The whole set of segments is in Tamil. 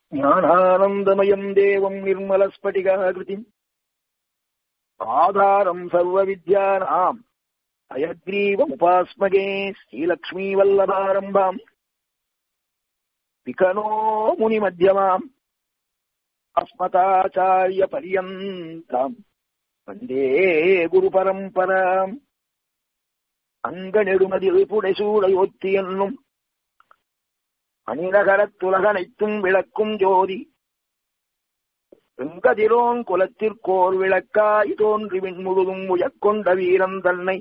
ஞானானந்தமயம் தேவம் நிர்மலஸ்படிகாகிருதிம் ஆதாரம் சர்வ வித்யானாம் அயக்ரீவமுபாஸ்மகே ஸ்ரீலக்ஷ்மீவல்லபாரம்பாம் விகனோ முனிமத்தியமாம் அஸ்மதாச்சாரிய பரியந்தாம் வந்தே குரு பரம்பராம் அங்க நெடுமதில் புடைசூடை ஒத்தி என்னும் அணிநகரத்துலகனைத்தும் விளக்கும் ஜோதி வெங்கதிரோன் குலத்திற்கோர் விளக்காய் தோன்றி விண்முழுதும் உயக்கொண்ட வீரன் தன்னை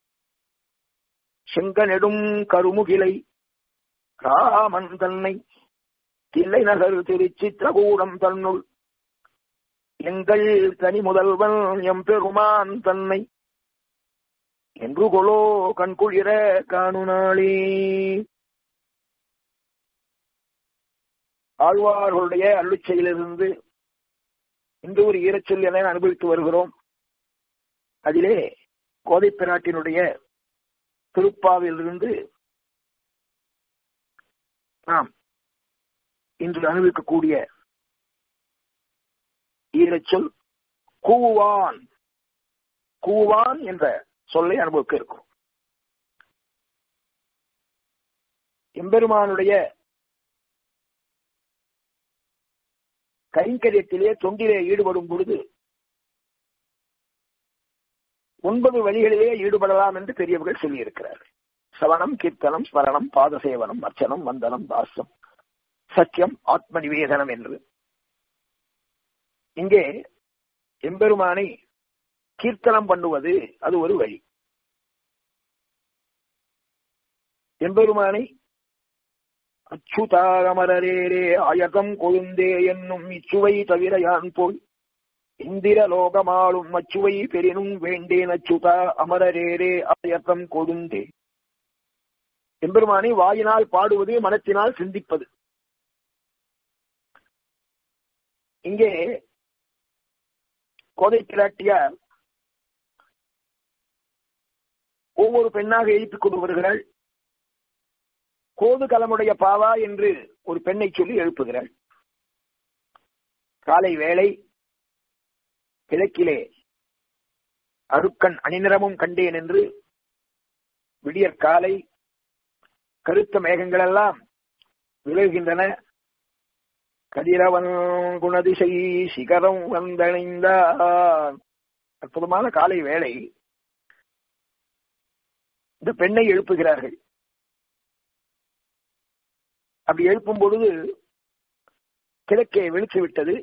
செங்கனெடும் கருமுகிலை ராமன் தன்னை தில்லை நகர் திருச்சித்திரகூடம் தன்னுள் எங்கள் தனி முதல்வன் எம்பெருமான் தன்னை என்று கொலோ கண்குளிர காணுநாளே ஆழ்வார்களுடைய அருளிச்சையிலிருந்து இன்று ஒரு ஈரச்சொல் என அனுபவித்து வருகிறோம் அதிலே கோதை பிராட்டினுடைய திருப்பாவிலிருந்து நாம் இன்று அனுபவிக்கக்கூடிய ஈரச்சொல் கூவான் கூவான் என்ற சொல்லை அனுபவிக்க இருக்கும் எம்பெருமானுடைய கைங்கரியத்திலே தொண்டிலே ஈடுபடும் பொழுது ஒன்பது வழிகளிலே ஈடுபடலாம் என்று பெரியவர்கள் சொல்லியிருக்கிறார்கள் சவணம் கீர்த்தனம் ஸ்மரணம் பாதசேவனம் அர்ச்சனம் வந்தனம் தாசம் சத்தியம் ஆத்ம நிவேதனம் என்று இங்கே எம்பெருமானை கீர்த்தனம் பண்ணுவது அது ஒரு வழி எம்பெருமானை அச்சுதாரமரரேரே ஆயகம் கொழுந்தே என்னும் இச்சுவை தவிர யான் போய் இந்திர லோகமாளும் அச்சுவை பெரினும் வேண்டேன் அச்சுதா அமரரேரே ஆயக்கம் கொழுந்தே எம்பெருமானை வாயினால் பாடுவது மனத்தினால் சிந்திப்பது இங்கே கோதை பிராட்டியார் ஒவ்வொரு பெண்ணாக எழுப்பிக் கொண்டு வருகிறாள் கோது கலமுடைய பாவா என்று ஒரு பெண்ணை சொல்லி எழுப்புகிறாள் காலை வேளை கிழக்கிலே அருக்கன் அணிநிறமும் கண்டேன் என்று விடியற் காலை கருத்த மேகங்கள் எல்லாம் விலகுகின்றன கதிரவன் குணதிசை சிகரம் வந்தணைந்தான் அற்புதமான காலை வேளை இந்த பெண்ணை எழுப்புகிறார்கள் அப்படி எழுப்பும் பொழுது கிழக்கே வெளிச்சு விட்டது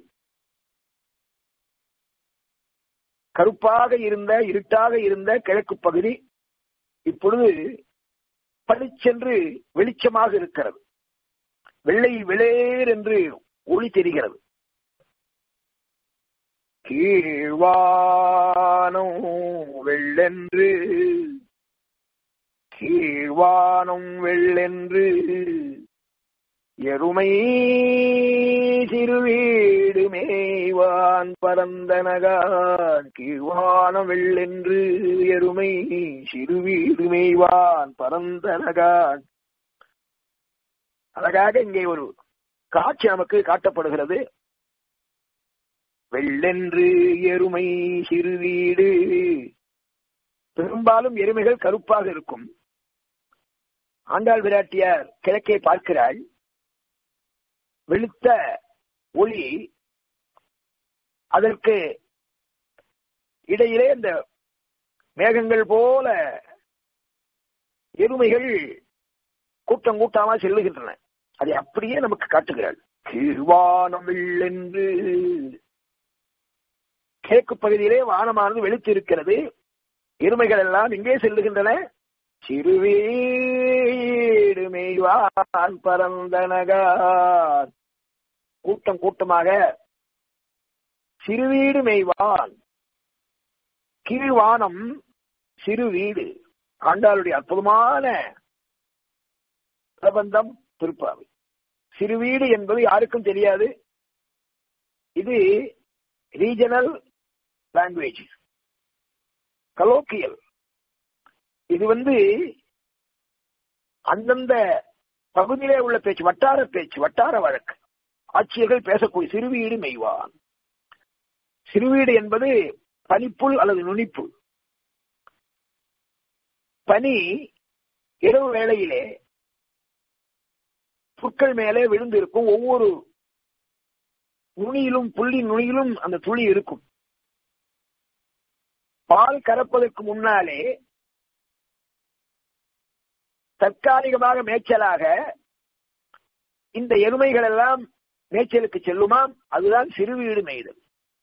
கருப்பாக இருந்த இருட்டாக இருந்த கிழக்கு பகுதி இப்பொழுது பளிச்சென்று வெளிச்சமாக இருக்கிறது வெள்ளை விளேர் என்று ஒளி தெரிகிறது கீழ்வானம் வெள்ளென்று கீழ்வானம் வெள்ளென்று எருமை சிறுவீடு மேய்வான் பரந்தனகான் கீழ்வான வெள்ளென்று எருமை சிறுவீடு மேய்வான் பரந்தனகான் அழகாக இங்கே ஒரு காட்சி நமக்கு காட்டப்படுகிறது வெள்ளென்று எருமை சிறுவீடு பெரும்பாலும் எருமைகள் கருப்பாக இருக்கும் ஆண்டாள் விராட்டியார் கிழக்கே பார்க்கிறாள் வெளுத்த ஒளி அதற்கு இடையிலே இந்த மேகங்கள் போல எருமைகள் கூட்டம் கூட்டமா செல்லுகின்றன அதை அப்படியே நமக்கு காட்டுகிறாள் கீழ்வானம் என்று கிழக்கு பகுதியிலே வானமானது வெளுத்து இருக்கிறது எருமைகள் எல்லாம் இங்கே செல்லுகின்றன சிறுவீடு மெய்வான் பரந்தனகான் கூட்டம் கூட்டமாக சிறுவீடு மெய்வான் கீழ்வானம் சிறு வீடு ஆண்டாளுடைய அற்புதமான பிரபந்தம் திருப்பாவை சிறுவீடு என்பது யாருக்கும் தெரியாது இது ரீஜனல் லாங்குவேஜ் கலோக்கியல் இது வந்து அந்தந்த பகுதியிலே உள்ள பேச்சு வட்டார பேச்சு வட்டார வழக்கு ஆட்சியர்கள் பேசக்கூடிய சிறுவீடு மெய்வான் சிறுவீடு என்பது பனிப்புல் அல்லது நுனிப்பு பனி இரவு வேளையிலே புற்கள் மேலே விழுந்திருக்கும் ஒவ்வொரு நுனியிலும் புள்ளின் நுனியிலும் அந்த துளி இருக்கும் பால் கறப்பதற்கு முன்னாலே தற்காலிகமாக மேய்ச்சலாக இந்த எருமைகள் எல்லாம் மேய்ச்சலுக்கு செல்லுமாம் அதுதான் சிறுவீடு மேய்தல்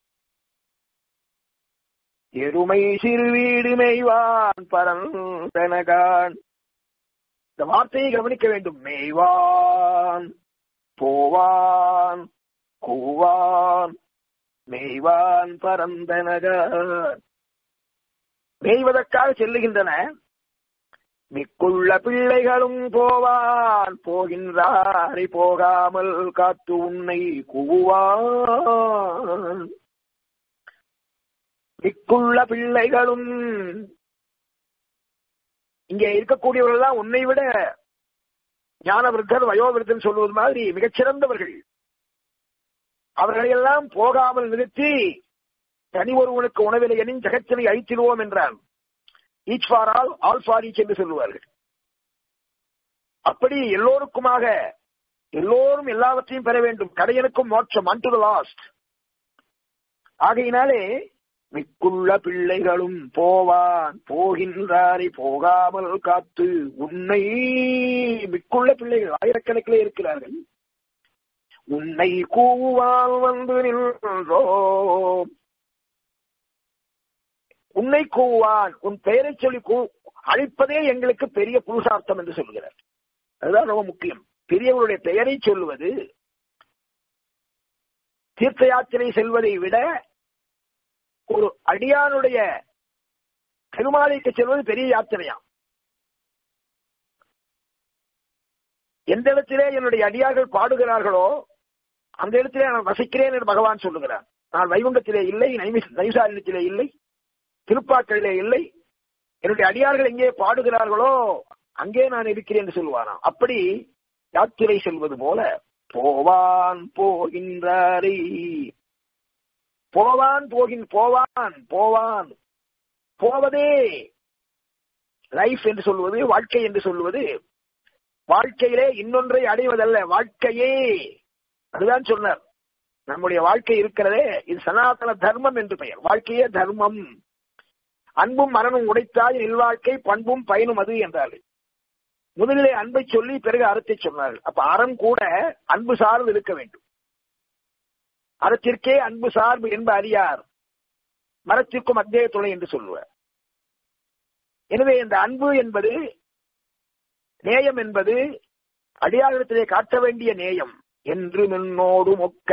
எருமை சிறுவீடு மேய்வான் பரந்தனகான் இந்த வார்த்தையை கவனிக்க வேண்டும் மேய்வான் போவான் கூவான் மேய்வான் பரந்தனகான் மேய்வதற்காக செல்லுகின்றன மிக்குள்ள பிள்ளைகளும் போவான் போகின்றாரை போகாமல் காத்து உன்னை கூவான் மிக்குள்ள பிள்ளைகளும் இங்கே இருக்கக்கூடியவர்கள் தான் உன்னை விட ஞானவிருத்தர் வயோவிருத்தன் சொல்வது மாதிரி மிகச்சிறந்தவர்கள் அவர்களையெல்லாம் போகாமல் நிறுத்தி தனி ஒருவனுக்கு உணவில்லை எனின் ஜெகத்தினை அழித்திடுவோம் என்றான் each for all all for each என்று சொல்லுவார்கள் அப்படி எல்லோருக்குமாக எல்லோரும் எல்லாவற்றையும் பெற வேண்டும் கடையனுக்கும் மோட்சம் அன் டு த லாஸ்ட் ஆகையினாலே மிக்குள்ள பிள்ளைகளும் போவான் போகின்றாரை போகாமல் காத்து உன்னை மிக்குள்ள பிள்ளைகள் ஆயிரக்கணக்கிலே இருக்கிறார்கள் உன்னை கூவால் வந்து நின்றோம் உன்னை கூவான் உன் பெயரை சொல்லி கூ அழைப்பதே எங்களுக்கு பெரிய புருஷார்த்தம் என்று சொல்கிறார் அதுதான் ரொம்ப முக்கியம் பெரியவருடைய பெயரை சொல்லுவது தீர்த்த யாத்திரை செல்வதை விட ஒரு அடியானுடைய பெருமாளைக்கு செல்வது பெரிய யாத்திரையாம் எந்த இடத்திலே என்னுடைய அடியார்கள் பாடுகிறார்களோ அந்த இடத்திலே நான் வசிக்கிறேன் என்று பகவான் சொல்லுகிறார் நான் வைகுண்டத்திலே இல்லை நைசாரணத்திலே இல்லை திருப்பாக்களிலே இல்லை என்னுடைய அடியார்கள் எங்கே பாடுகிறார்களோ அங்கே நான் இருக்கிறேன் என்று சொல்லுவாராம் அப்படி யாத்திரை செல்வது போல போவான் போகின்றாரை போவான் போகின் போவான் போவான் போவதே லைஃப் என்று சொல்வது வாழ்க்கை என்று சொல்வது வாழ்க்கையிலே இன்னொன்றை அடைவதல்ல வாழ்க்கையே அதுதான் சொன்னார் நம்முடைய வாழ்க்கை இருக்கிறதே இது சனாதன தர்மம் என்று பெயர் வாழ்க்கையே தர்மம் அன்பும் மரணம் உடைத்தாய் நில்வாழ்க்கை பண்பும் பயனும் அது என்றார்கள் முதலிலே அன்பை சொல்லி பிறகு அறத்தை சொன்னார்கள் அப்ப அறம் கூட அன்பு சார்ந்து இருக்க வேண்டும் அறத்திற்கே அன்பு சார்பு என்ப அறியார் மரத்திற்கும் அத்தே துணை என்று சொல்லுவார் எனவே இந்த அன்பு என்பது நேயம் என்பது அடியாரிடத்திலே காட்ட வேண்டிய நேயம் என்று நின்னோடு மொக்க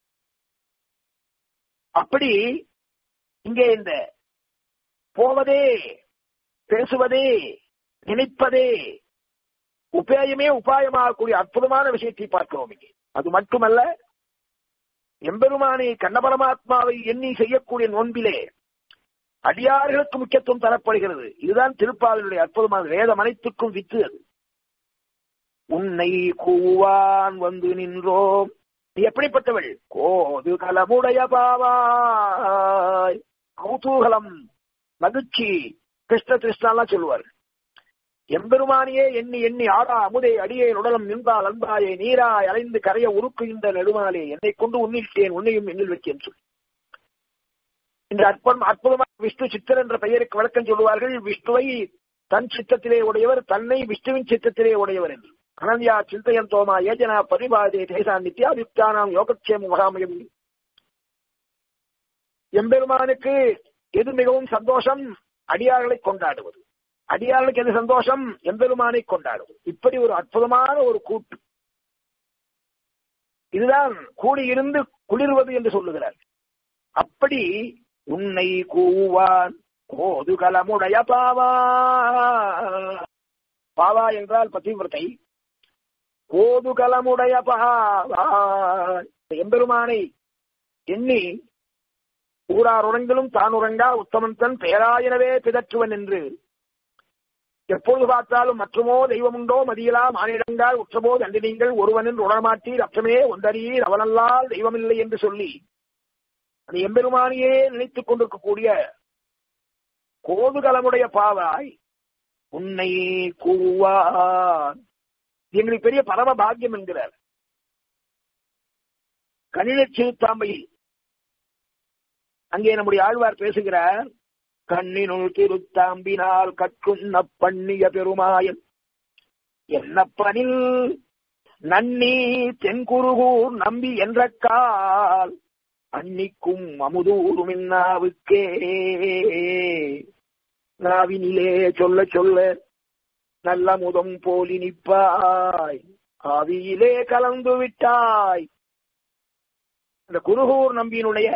அப்படி இங்கே இந்த போவதே பேசுவதே நினைப்பதே உபேயமே உபாயமாகக்கூடிய அற்புதமான விஷயத்தை பார்க்கிறோம் இங்கே அது மட்டுமல்ல எம்பெருமானை கண்ணபரமாத்மாவை எண்ணி செய்யக்கூடிய நோன்பிலே அடியார்களுக்கு முக்கியத்துவம் தரப்படுகிறது இதுதான் திருப்பாவினுடைய அற்புதமான வேதம் அனைத்துக்கும் வித்து அது உன்னை கூவான் வந்து நின்றோம் நீ எப்படிப்பட்டவள் கோது கலமுடைய பாவாய் கௌதூகலம் மகிழ்ச்சி கிருஷ்ண கிருஷ்ணாலாம் சொல்லுவார் எம்பெருமானியே எண்ணி எண்ணி ஆடா அமுதே அடியே உடலம் நின்றால் அன்பாயே நீராய் அலைந்து கரைய உருக்குகின்ற நெடுமாலே என்னை கொண்டு உன்னிட்டேன் உன்னையும் எண்ணில் வைத்தேன் சொல் இந்த அற்புதம் அற்புதமான விஷ்ணு சித்தர் என்ற பெயருக்கு விளக்கம் சொல்லுவார்கள் விஷ்ணுவை தன் சித்தத்திலே உடையவர் தன்னை விஷ்ணுவின் சித்தத்திலே உடையவர் என்று அனன்யா சிந்தையன் தோமா ஏஜனா பரிபாதே தேசா நித்யாதித்யானாம் யோகக்ஷேம மகாமயம் எம்பெருமானுக்கு எது மிகவும் சந்தோஷம் அடியார்களை கொண்டாடுவது அடியார்களுக்கு எது சந்தோஷம் எம்பெருமானை கொண்டாடுவது இப்படி ஒரு அற்புதமான ஒரு கூட்டு இதுதான் கூடியிருந்து குளிர்வது என்று சொல்லுகிறார் அப்படி உன்னை கூவான் கோதுகலமுடைய பாவா பாவா என்றால் பதிவிரத்தை கோதுகலமுடைய பாவா எம்பெருமானை எண்ணி ஊரார் உறங்கிலும் தான் உறங்கா உத்தமன் தன் பேராயினவே பிதற்றுவன் என்று எப்பொழுது பார்த்தாலும் மற்றுமோ தெய்வம் உண்டோ மதியலாம் மானிடங்கள் உற்றமோ தண்டு நீங்கள் ஒருவனின் உணரமாட்டீர் அற்றமே ஒன்றறியீர் அவனல்லால் தெய்வமில்லை என்று சொல்லி அந்த எம்பெருமானியே நினைத்துக் கொண்டிருக்கக்கூடிய கோதுகலமுடைய பாவாய் உன்னை கூவான் எங்களுக்கு பெரிய பரம பாக்கியம் என்கிறார் கணித சிறுத்தாம்பையில் அங்கே நம்முடைய ஆழ்வார் பேசுகிறார் கண்ணினுள் திருத்தாம்பினால் கற்குண்ண பண்ணிய பெருமாயன் என்னப்பனில் நன்னி தென்குருகூர் நம்பி என்ற கால் அன்னிக்கும் அமுதூரும் இன்னாவுக்கே நாவினிலே சொல்ல சொல்ல நல்ல முதம் போலி நிப்பாய் ஆவியிலே கலந்து விட்டாய் இந்த குருகூர் நம்பியினுடைய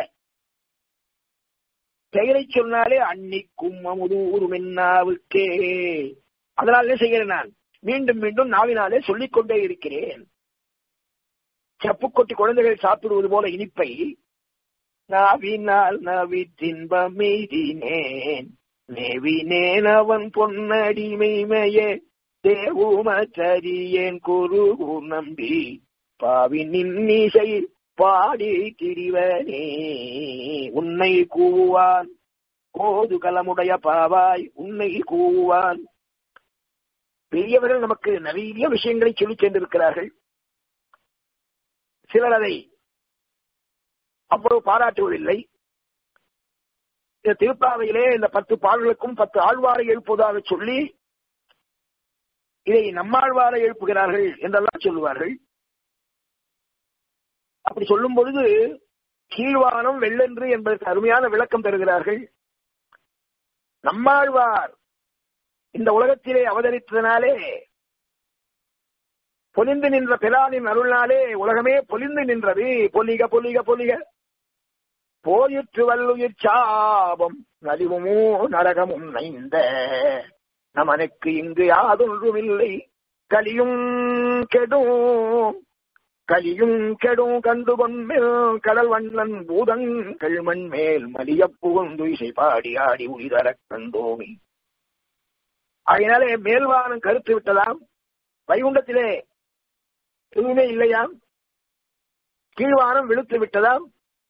பெயரை சொன்னாலே அன்னிக்கும் அமுதூரும் என்னாவுக்கே அதனால என்ன செய்கிறேன் நான் மீண்டும் மீண்டும் நாவினாலே சொல்லிக் கொண்டே இருக்கிறேன் செப்பு கொட்டி குழந்தைகள் சாப்பிடுவது போல இனிப்பை நாவினால் நவி தின்பமெய்தினேன் நேவினேன் அவன் பொன்னடிமைமையே தேவுமச்சரியேன் குரு நம்பி பாவின் இன்னிசை பாடி திரிவனே உன்னை கூவான் கோது கலமுடைய பாவாய் உன்னை கூவான் பெரியவர்கள் நமக்கு நிறைய விஷயங்களை சொல்லி சென்றிருக்கிறார்கள் சிலர் அதை அவ்வளவு பாராட்டுவதில்லை இந்த திருப்பாவையிலே இந்த பத்து பாடல்களுக்கும் பத்து ஆழ்வாரை எழுப்புவதாக சொல்லி இதை நம்மாழ்வாரை எழுப்புகிறார்கள் என்றெல்லாம் சொல்லுவார்கள் அப்படி சொல்லும் பொழுது கீழ்வானம் வெள்ளென்று என்பதற்கு அருமையான விளக்கம் தருகிறார்கள் நம்மாழ்வார் இந்த உலகத்திலே அவதரித்ததனாலே பொலிந்து நின்ற பிரானின் அருள்னாலே உலகமே பொலிந்து நின்றது பொலிக பொலிக பொலிக போயிற்று வல்லுயிர் சாபம் நலிவுமோ நரகமும் நைந்த நமனுக்கு இங்கு யாதொன்றுமில்லை கலியும் கெடும் கலியும் கெடும் கண்டு கொன்மேல் கடல் வண்ணன் பூதங்கள் மண் மேல் மலிய புகுந்து இசை பாடி ஆடி உயிரறக் கண்டோமி அதனாலே மேல்வானம் கருத்து விட்டதாம் வைகுண்டத்திலே எதுவுமே இல்லையாம் கீழ்வானம் விழுத்து விட்டதாம்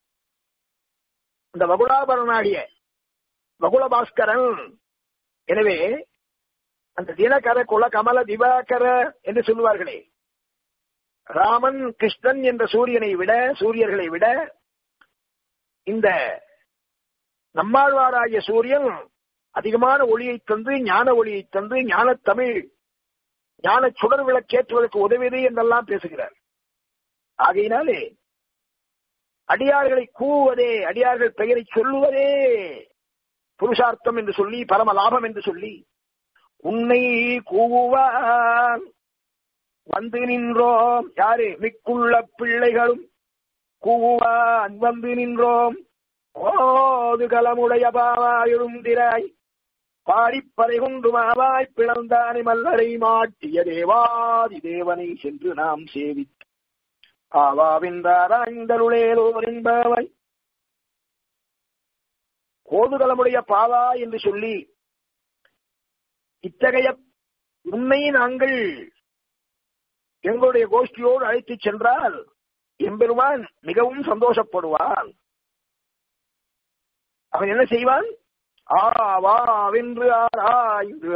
இந்த வகுலாபரனாகிய வகுலபாஸ்கரன் எனவே அந்த தினகர குல கமல திவாகர என்று சொல்லுவார்களே ராமன் கிருஷ்ணன் என்ற சூரியனை விட சூரியர்களை விட இந்த நம்மாழ்வாராகிய சூரியன் அதிகமான ஒளியை தந்து ஞான ஒளியை தந்து ஞான தமிழ் ஞான சுடர் விளக்கேற்றுவதற்கு உதவியது என்றெல்லாம் பேசுகிறார் ஆகையினாலே அடியார்களை கூவதே அடியார்கள் பெயரை சொல்லுவதே புருஷார்த்தம் என்று சொல்லி பரம லாபம் என்று சொல்லி உன்னை கூவான் வந்து நின்றோம் யாரு மிக்குள்ள பிள்ளைகளும் கூவான் வந்து நின்றோம் ஓது கலமுடைய பாவாயும் திராய் பாடிப்பறை கொண்டு மாவாய் பிளந்தானை மல்லரை மாட்டிய தேவாதி தேவனை சென்று நாம் சேவித்து ஆவாவின்றாராய்ந்தருளேலோர் என்பவை கோதுகலமுடைய பாவா என்று சொல்லி இத்தகைய உண்மை நாங்கள் எங்களுடைய கோஷ்டியோடு அழைத்துச் சென்றால் எம்பெருமான் மிகவும் சந்தோஷப்படுவான் அவன் என்ன செய்வான் ஆவாவென்று ஆராய்ந்து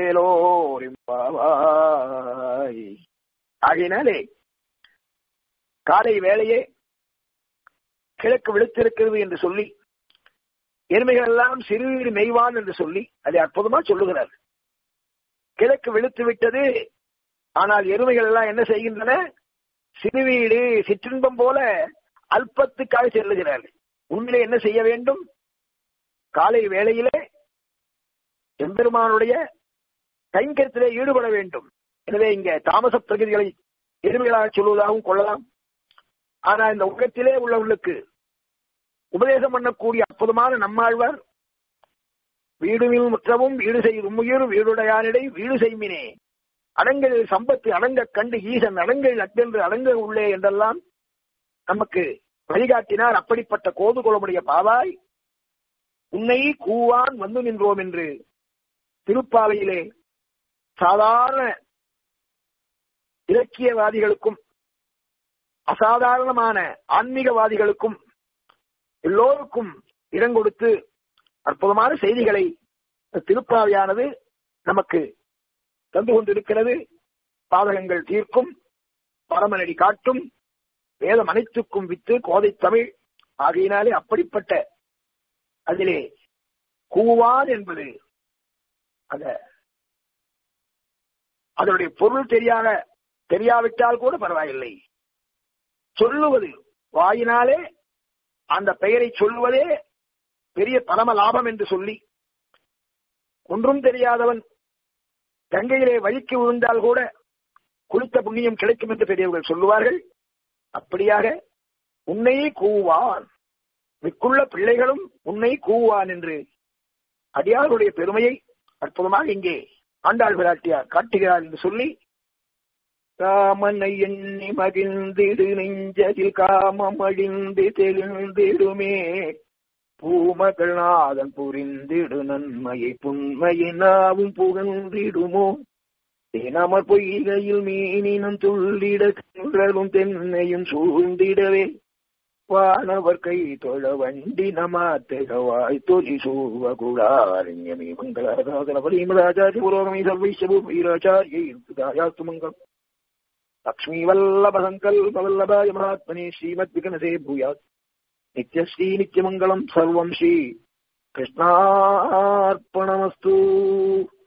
அருளேலோரிம்பாவாய் ஆகையினாலே காலை வேளையே கிழக்கு விழுத்திருக்கிறது என்று சொல்லி எருமைகள் எல்லாம் சிறுவீடு மெய்வான் என்று சொல்லி அதை அற்புதமா சொல்லுகிறார் கிழக்கு விழுத்து விட்டது ஆனால் எருமைகள் எல்லாம் என்ன செய்கின்றன சிறுவீடு சிற்றின்பம் போல அல்பத்துக்காக செல்லுகிறார்கள் உண்மையிலே என்ன செய்ய வேண்டும் காலை வேளையிலே எம்பெருமானுடைய கைங்கரத்திலே ஈடுபட வேண்டும் எனவே இங்க தாமச பிரகதிகளை எருமைகளாக சொல்வதாகவும் கொள்ளலாம் ஆனா இந்த உலகத்திலே உள்ளவர்களுக்கு உபதேசம் பண்ணக்கூடிய அற்புதமான நம்மாழ்வார் வீடுமில் முற்றவும் வீடு செய்யும் உயிர் வீடுடையானிடை வீடு செய்மினே அடங்கள் சம்பத்து அடங்க கண்டு ஈசன் அடங்கள் அட்டென்று அடங்க உள்ளே என்றெல்லாம் நமக்கு வழிகாட்டினார் அப்படிப்பட்ட கோதுகுளமுடைய பாவாய் உன்னை கூவான் வந்து நின்றோம் என்று திருப்பாவையிலே சாதாரண இலக்கியவாதிகளுக்கும் அசாதாரணமான ஆன்மீகவாதிகளுக்கும் எல்லோருக்கும் இடம் கொடுத்து அற்புதமான செய்திகளை திருப்பாவையானது நமக்கு தந்து கொண்டிருக்கிறது பாதகங்கள் தீர்க்கும் பரமநடி காட்டும் வேதம் அனைத்துக்கும் வித்து கோதை தமிழ் ஆகையினாலே அப்படிப்பட்ட அதிலே கூவான் என்பது அந்த அதனுடைய பொருள் தெரியாத தெரியாவிட்டால் கூட பரவாயில்லை சொல்லுவது வாயினாலே அந்த பெயரை சொல்லுவதே பெரிய பரம லாபம் என்று சொல்லி ஒன்றும் தெரியாதவன் கங்கையிலே வழிக்கு விழுந்தால் கூட குளித்த புண்ணியம் கிடைக்கும் என்று பெரியவர்கள் சொல்லுவார்கள் அப்படியாக உன்னை கூவான் மிக்குள்ள பிள்ளைகளும் உன்னை கூவான் என்று அடியாருடைய பெருமையை அற்புதமாக இங்கே ஆண்டாள் விராட்டியார் காட்டுகிறார் என்று சொல்லி காமனை எண்ணி மகிழ்ந்திடு நெஞ்சதில் காமம் அழிந்து தெளிந்திடுமே பூமகள் நாதன் புரிந்திடு நன்மையை புண்மையை நாவும் புகழ்ந்திடுமோ தேனமர் பொய்கையில் மீனினம் துள்ளிட கிழலும் தென்னையும் சூழ்ந்திடவே வானவர் கை தொழ வண்டி நமாத்தகவாய் தொலி சூவ குடாரண்யமே மங்களாசாதன பரிமராச்சாரிய புரோகமே சர்வைஷபு வீராச்சாரியாயாஸ்து மங்கலம் லக்ஷ்மீ வல்லப சங்கல்ப வல்லபாய மகாத்மனே ஸ்ரீமத் விகனசே பூயாத் நித்யஸ்ரீ நித்யமங்கலம் சர்வம் ஸ்ரீ கிருஷ்ணார்ப்பணமஸ்து